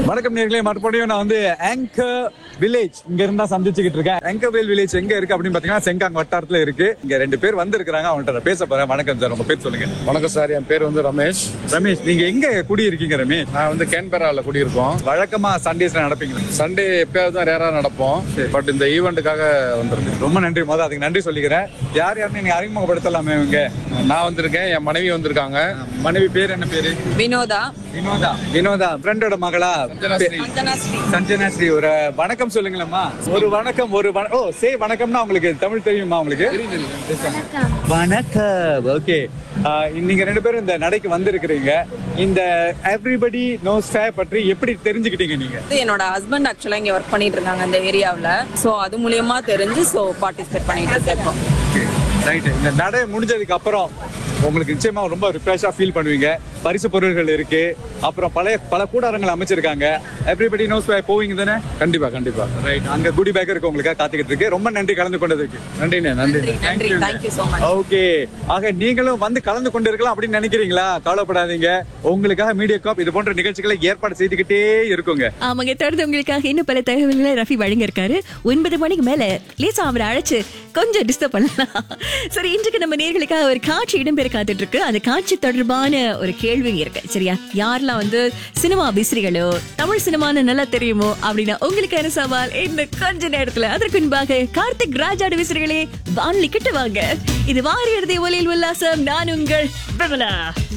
வணக்கம் நேர்களே மறுபடியும் நான் வந்து ஆங்கர் வில்லேஜ் இங்க இருந்தா சந்திச்சுக்கிட்டு இருக்கேன் ஆங்கர்வேல் வில்லேஜ் எங்க இருக்கு அப்படின்னு பாத்தீங்கன்னா செங்காங் வட்டாரத்துல இருக்கு இங்க ரெண்டு பேர் வந்திருக்காங்க அவங்கள்ட்ட நான் பேச போறேன் வணக்கம் சார் உங்க பேர் சொல்லுங்க வணக்கம் சார் என் பேர் வந்து ரமேஷ் ரமேஷ் நீங்க எங்க குடி இருக்கீங்க ரமேஷ் நான் வந்து கேன்பெராவில் குடியிருக்கோம் வழக்கமா சண்டேஸ்ல நடப்பீங்க சண்டே எப்பயாவது தான் ரேராக நடப்போம் பட் இந்த ஈவெண்ட்டுக்காக வந்திருக்கேன் ரொம்ப நன்றி மொதல் அதுக்கு நன்றி சொல்லிக்கிறேன் யார் யாருன்னு நீங்க அறிமுகப்படுத்தலாமே இவங்க நான் வந்திருக்கேன் என் மனைவி வந்திருக்காங்க மனைவி பேர் என்ன பேரு வினோதா வினோதா வினோதா ஃப்ரெண்டோட மகளா சஞ்சனா ஸ்ரீ. அஞ்சனா ஸ்ரீ சஞ்சனா ஸ்ரீ ஒரு வணக்கம் சொல்லுங்களேம்மா ஒரு வணக்கம் ஒரு வண- ஓ சே வணக்கம்னா உங்களுக்கு தமிழ் தெரியுமா உங்களுக்கு வணக்கம் ஓகே நீங்க ரெண்டு பேரும் இந்த நடைக்கு வந்திருக்கிறீங்க இந்த எவ்ரிபடி நோஸ் ஃபே பற்றி எப்படி தெரிஞ்சுக்கிட்டீங்க நீங்க இது என்னோட ஹஸ்பண்ட் ஆக்சுவலா இங்க ஒர்க் பண்ணிட்டு இருக்காங்க இந்த ஏரியாவுல சோ அது மூலியமா தெரிஞ்சு சோ பார்ட்டிசிபேட் பண்ணிட்டு இருக்கோம் ரைட் இந்த நடை முடிஞ்சதுக்கு அப்புறம் உங்களுக்கு நிச்சயமா ரொம்ப ரிஃப்ரெஷ்ஷா ஃபீல் பண்ணுவீங்க பரிசு பொருட்கள் இருக்கு அப்புறம் பழைய பல கூடாரங்கள் அமைச்சிருக்காங்க எவ்ரிபடி நோஸ் ஃபே போவீங்க தானே கண்டிப்பா கண்டிப்பா ரைட் அங்க குடி பேக் இருக்கு உங்களுக்காக காத்துக்கிட்டு இருக்கு ரொம்ப நன்றி கலந்து கொண்டதுக்கு நன்றிண்ணே நன்றி நன்றி நன்றி தேங்க்யூ சோ மச் ஓகே ஆக நீங்களும் வந்து கலந்து கொண்டிருக்கலாம் அப்படின்னு நினைக்கிறீங்களா கவலைப்படாதீங்க உங்களுக்காக மீடியா காப் இது போன்ற நிகழ்ச்சிகளை ஏற்பாடு செய்துக்கிட்டே இருக்குங்க ஆமாங்க தொடர்ந்து உங்களுக்காக இன்னும் பல தகவல்களை ரஃபி வழங்க இருக்காரு ஒன்பது மணிக்கு மேல லேசா அவரை அழைச்சு கொஞ்சம் டிஸ்டர்ப் பண்ணலாம் சரி இன்றைக்கு நம்ம நேர்களுக்காக ஒரு காட்சி இடம்பெற காத்துட்டு இருக்கு அந்த காட்சி தொடர்பான ஒரு கேள்வி இருக்கு சரியா யாரெல்லாம் வந்து சினிமா அபிசிரிகளோ தமிழ் சினிமான்னு நல்லா தெரியுமோ அப்படின்னா உங்களுக்கான சவால் இன்னும் கொஞ்ச நேரத்துல அதற்கு முன்பாக கார்த்திக் ராஜாடு விசிறிகளே வானொலி கிட்ட வாங்க இது வாரி எழுதிய ஒலியில் உல்லாசம் நான் உங்கள் பிரபலா